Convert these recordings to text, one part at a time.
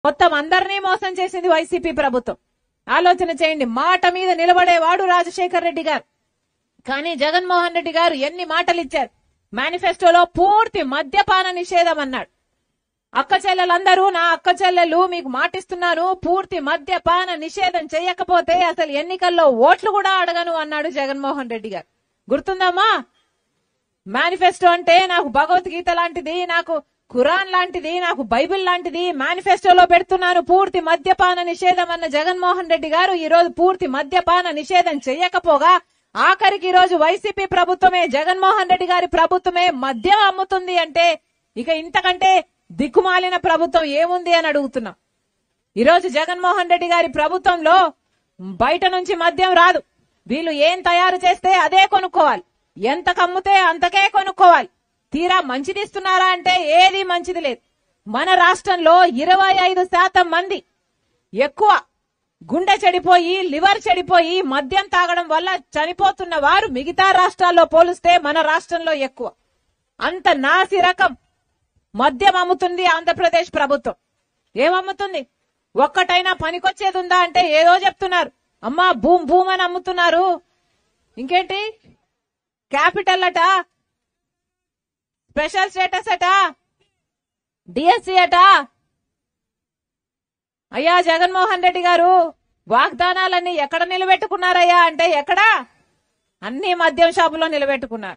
మొత్తం అందరినీ మోసం చేసింది వైసీపీ ప్రభుత్వం ఆలోచన చేయండి మాట మీద నిలబడేవాడు రాజశేఖర్ రెడ్డి గారు కానీ జగన్మోహన్ రెడ్డి గారు ఎన్ని మాటలు ఇచ్చారు మేనిఫెస్టోలో పూర్తి మద్యపాన నిషేధం అన్నాడు అక్క చెల్లెలందరూ నా అక్క చెల్లెలు మీకు మాటిస్తున్నాను పూర్తి మద్యపాన నిషేధం చేయకపోతే అసలు ఎన్నికల్లో ఓట్లు కూడా అడగను అన్నాడు జగన్మోహన్ రెడ్డి గారు గుర్తుందమ్మా మేనిఫెస్టో అంటే నాకు భగవద్గీత లాంటిది నాకు ఖురాన్ లాంటిది నాకు బైబిల్ లాంటిది మేనిఫెస్టోలో పెడుతున్నాను పూర్తి మద్యపాన నిషేధం అన్న జగన్మోహన్ రెడ్డి గారు ఈ రోజు పూర్తి మద్యపాన నిషేధం చేయకపోగా ఆఖరికి ఈ రోజు వైసీపీ ప్రభుత్వమే జగన్మోహన్ రెడ్డి గారి ప్రభుత్వమే మద్యం అమ్ముతుంది అంటే ఇక ఇంతకంటే దిక్కుమాలిన ప్రభుత్వం ఏముంది అని అడుగుతున్నాం ఈ రోజు జగన్మోహన్ రెడ్డి గారి ప్రభుత్వంలో బయట నుంచి మద్యం రాదు వీళ్ళు ఏం తయారు చేస్తే అదే కొనుక్కోవాలి ఎంత కమ్ముతే అంతకే కొనుక్కోవాలి తీరా మంచిది ఇస్తున్నారా అంటే ఏది మంచిది లేదు మన రాష్ట్రంలో ఇరవై ఐదు శాతం మంది ఎక్కువ గుండె చెడిపోయి లివర్ చెడిపోయి మద్యం తాగడం వల్ల చనిపోతున్న వారు మిగతా రాష్ట్రాల్లో పోలిస్తే మన రాష్ట్రంలో ఎక్కువ అంత నాసి రకం మద్యం అమ్ముతుంది ఆంధ్రప్రదేశ్ ప్రభుత్వం ఏమమ్ముతుంది ఒక్కటైనా పనికొచ్చేది ఉందా అంటే ఏదో చెప్తున్నారు అమ్మా భూమ్ భూమ్ అని అమ్ముతున్నారు ఇంకేంటి క్యాపిటల్ అట స్పెషల్ స్టేటస్ అట డిఎస్సి అట అయ్యా జగన్మోహన్ రెడ్డి గారు వాగ్దానాలన్నీ ఎక్కడ నిలబెట్టుకున్నారయ్యా అంటే ఎక్కడా అన్ని మద్యం షాపులో నిలబెట్టుకున్నారు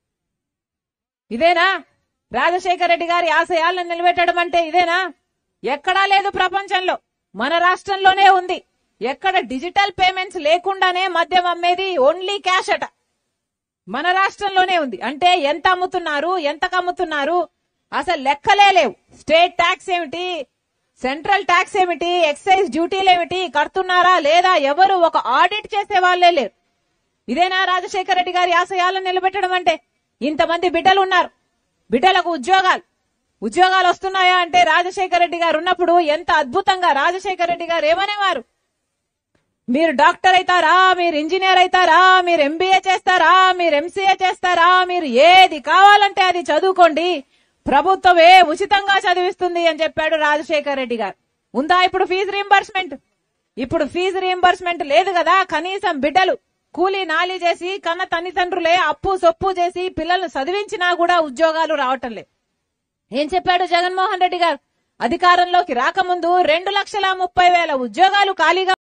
ఇదేనా రాజశేఖర రెడ్డి గారి ఆశయాలను నిలబెట్టడం అంటే ఇదేనా ఎక్కడా లేదు ప్రపంచంలో మన రాష్ట్రంలోనే ఉంది ఎక్కడ డిజిటల్ పేమెంట్స్ లేకుండానే మద్యం అమ్మేది ఓన్లీ క్యాష్ అట మన రాష్ట్రంలోనే ఉంది అంటే ఎంత అమ్ముతున్నారు ఎంత కమ్ముతున్నారు అసలు లెక్కలే లేవు స్టేట్ ట్యాక్స్ ఏమిటి సెంట్రల్ ట్యాక్స్ ఏమిటి ఎక్సైజ్ డ్యూటీలు ఏమిటి కడుతున్నారా లేదా ఎవరు ఒక ఆడిట్ చేసే వాళ్ళే లేరు ఇదేనా రాజశేఖర రెడ్డి గారి ఆశయాలను నిలబెట్టడం అంటే ఇంతమంది బిడ్డలు ఉన్నారు బిడ్డలకు ఉద్యోగాలు ఉద్యోగాలు వస్తున్నాయా అంటే రాజశేఖర రెడ్డి గారు ఉన్నప్పుడు ఎంత అద్భుతంగా రాజశేఖర రెడ్డి గారు ఏమనేవారు మీరు డాక్టర్ అవుతారా మీరు ఇంజనీర్ అవుతారా మీరు ఎంబీఏ చేస్తారా మీరు ఎంసీఏ చేస్తారా మీరు ఏది కావాలంటే అది చదువుకోండి ప్రభుత్వమే ఉచితంగా చదివిస్తుంది అని చెప్పాడు రాజశేఖర్ రెడ్డి గారు ఉందా ఇప్పుడు ఫీజు రీంబర్స్మెంట్ ఇప్పుడు ఫీజు రీంబర్స్మెంట్ లేదు కదా కనీసం బిడ్డలు కూలీ నాలి చేసి కన్న తల్లిదండ్రులే అప్పు సొప్పు చేసి పిల్లల్ని చదివించినా కూడా ఉద్యోగాలు రావటం లేదు ఏం చెప్పాడు జగన్మోహన్ రెడ్డి గారు అధికారంలోకి రాకముందు రెండు లక్షల ముప్పై వేల ఉద్యోగాలు ఖాళీగా